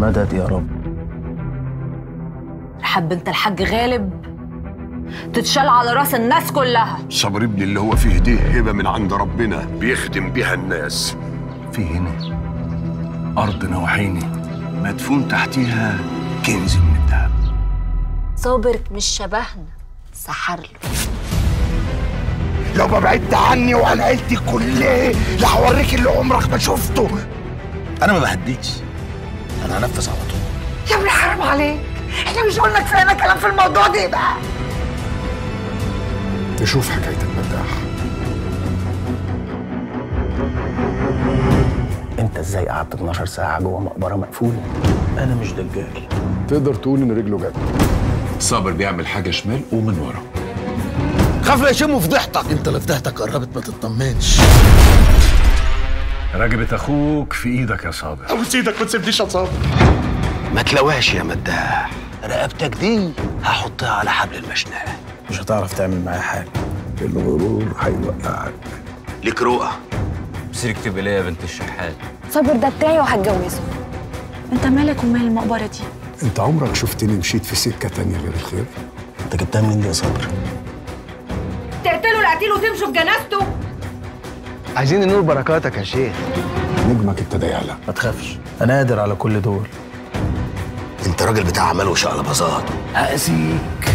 مدد يا رب رحب انت الحاج غالب تتشال على راس الناس كلها صبر ابني اللي هو فيه دي هبه من عند ربنا بيخدم بيها الناس في هنا أرض نوحيني مدفون تحتيها كنز من الذهب صابر مش شبهنا سحر له لو ما بعدت عني وعن عيلتي كلها لا هوريك اللي عمرك ما شفته أنا ما بهديش أنا هنفذ على طول يا ابني حرام عليك احنا مش قلنا كفايه كلام في الموضوع ده بقى نشوف حكايه المداح أنت إزاي قعدت 12 ساعة جوه مقبرة مقفولة أنا مش دجال تقدر تقول ان رجله جت صابر بيعمل حاجة شمال ومن ورا خاف لا يشموا فضيحتك أنت اللي فضيحتك قربت ما تطمنش رقبة أخوك في إيدك يا صابر ابوس ايدك ما تسيبنيش يا صابر ما تلواش يا مداح رقبتك دي هحطها على حبل المشنقة مش هتعرف تعمل معايا حاجة الغرور هيوقعك ليك رؤى سيرك تبقى ليا يا بنت الشحات صابر ده بتاعي وهتجوزه انت مالك ومال المقبره دي انت عمرك شفتني مشيت في سكه تانية غير الخير أنت جبتها منين دي يا صابر؟ تقتلوا القتيل وتمشوا في جنازته عايزين ننور بركاتك يا شيخ نجمك ابتدى يعلى ما تخافش أنا قادر على كل دول أنت راجل بتاع عمل وشقلباظات هأذيك